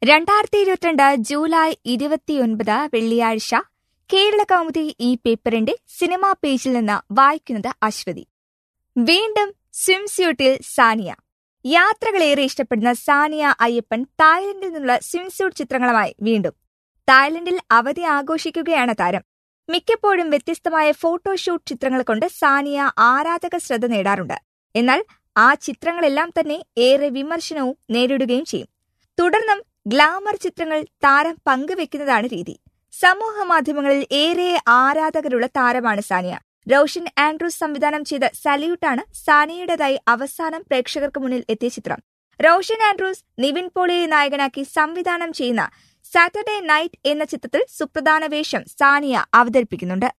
രണ്ടായിരത്തി ഇരുപത്തിരണ്ട് ജൂലൈ ഇരുപത്തിയൊൻപത് വെള്ളിയാഴ്ച കേരള കൗമുദി ഈ പേപ്പറിന്റെ സിനിമാ പേജിൽ നിന്ന് വായിക്കുന്നത് അശ്വതി വീണ്ടും സ്വിംസ്യൂട്ടിൽ സാനിയ യാത്രകളേറെ ഇഷ്ടപ്പെടുന്ന സാനിയ അയ്യപ്പൻ തായ്ലൻഡിൽ നിന്നുള്ള സ്വിംസ്യൂട്ട് ചിത്രങ്ങളുമായി വീണ്ടും തായ്ലൻഡിൽ അവധി ആഘോഷിക്കുകയാണ് താരം മിക്കപ്പോഴും വ്യത്യസ്തമായ ഫോട്ടോഷൂട്ട് ചിത്രങ്ങൾ കൊണ്ട് സാനിയ ആരാധക ശ്രദ്ധ നേടാറുണ്ട് എന്നാൽ ആ ചിത്രങ്ങളെല്ലാം തന്നെ ഏറെ വിമർശനവും നേരിടുകയും ചെയ്യും തുടർന്നും ഗ്ലാമർ ചിത്രങ്ങൾ താരം പങ്കുവെക്കുന്നതാണ് രീതി സമൂഹ മാധ്യമങ്ങളിൽ ഏറെ ആരാധകരുള്ള താരമാണ് സാനിയ റോഷൻ ആൻഡ്രൂസ് സംവിധാനം ചെയ്ത സല്യൂട്ടാണ് സാനിയുടേതായി അവസാനം പ്രേക്ഷകർക്ക് മുന്നിൽ എത്തിയ ചിത്രം റോഷൻ ആൻഡ്രൂസ് നിവിൻ പോളിയെ നായകനാക്കി സംവിധാനം ചെയ്യുന്ന സാറ്റർഡേ നൈറ്റ് എന്ന ചിത്രത്തിൽ സുപ്രധാന വേഷം സാനിയ അവതരിപ്പിക്കുന്നുണ്ട്